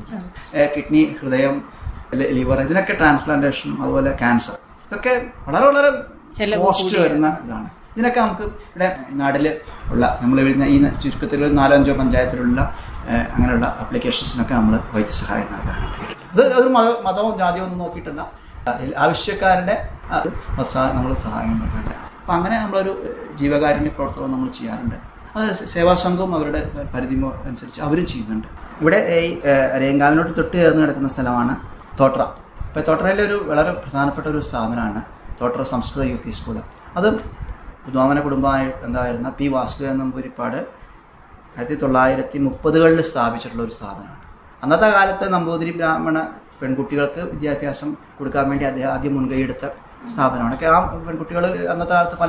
kidney ഹൃദയം liver ഇതിനൊക്കെ ട്രാൻസ്പ്ലാന്റേഷനും അതുപോലെ ക്യാൻസർ ഇതൊക്കെ വളരെ വളരെ ചെലവ് കോസ്റ്റ് വരുന്ന ഇതാണ് ഇതിനൊക്കെ നമുക്ക് ഇവിടെ നാട്ടിൽ ഉള്ള നമ്മൾ വരുന്ന ഈ ചുരുക്കത്തിൽ ഒരു നാലോ അഞ്ചോ പഞ്ചായത്തിലുള്ള ഏഹ്, അങ്ങനെയുള്ള ആപ്ലിക്കേഷൻസിനൊക്കെ നമ്മൾ വൈദ്യസഹായം നൽകാനായിട്ട് ഇത് ഒരു മത മതവും ജാതിയോ ഒന്നും നോക്കിയിട്ടല്ല അതിൽ ആവശ്യക്കാരുടെ അത് നമ്മൾ സഹായം നൽകാറുണ്ട് അപ്പം അങ്ങനെ നമ്മളൊരു ഏഹ്, ജീവകാരുണ്യ പ്രവർത്തനം നമ്മൾ ചെയ്യാറുണ്ട് അത് സേവാ സംഘവും അവരുടെ പരിധി അനുസരിച്ച് അവരും ചെയ്യുന്നുണ്ട് ഇവിടെ ഈ രേങ്കാവിനോട് തൊട്ട് ചേർന്ന് കിടക്കുന്ന സ്ഥലമാണ് തോട്ര ഇപ്പോൾ തോട്രയിലെ ഒരു വളരെ പ്രധാനപ്പെട്ട ഒരു സ്ഥാപനമാണ് തോട്ര സംസ്കൃത യു പി സ്കൂൾ അത് പുതുവാമന കുടുംബമായി എന്തായിരുന്ന പി വാസുദേവൻ നമ്പൂരിപ്പാട് ആയിരത്തി തൊള്ളായിരത്തി മുപ്പതുകളിൽ സ്ഥാപിച്ചിട്ടുള്ള ഒരു സ്ഥാപനമാണ് അന്നത്തെ കാലത്ത് നമ്പൂതിരി ബ്രാഹ്മണ പെൺകുട്ടികൾക്ക് വിദ്യാഭ്യാസം കൊടുക്കാൻ വേണ്ടി അദ്ദേഹം ആദ്യം മുൻകൈയെടുത്ത സ്ഥാപനമാണ് ഒക്കെ ആ പെൺകുട്ടികൾ അന്നത്തെ കാലത്ത് പല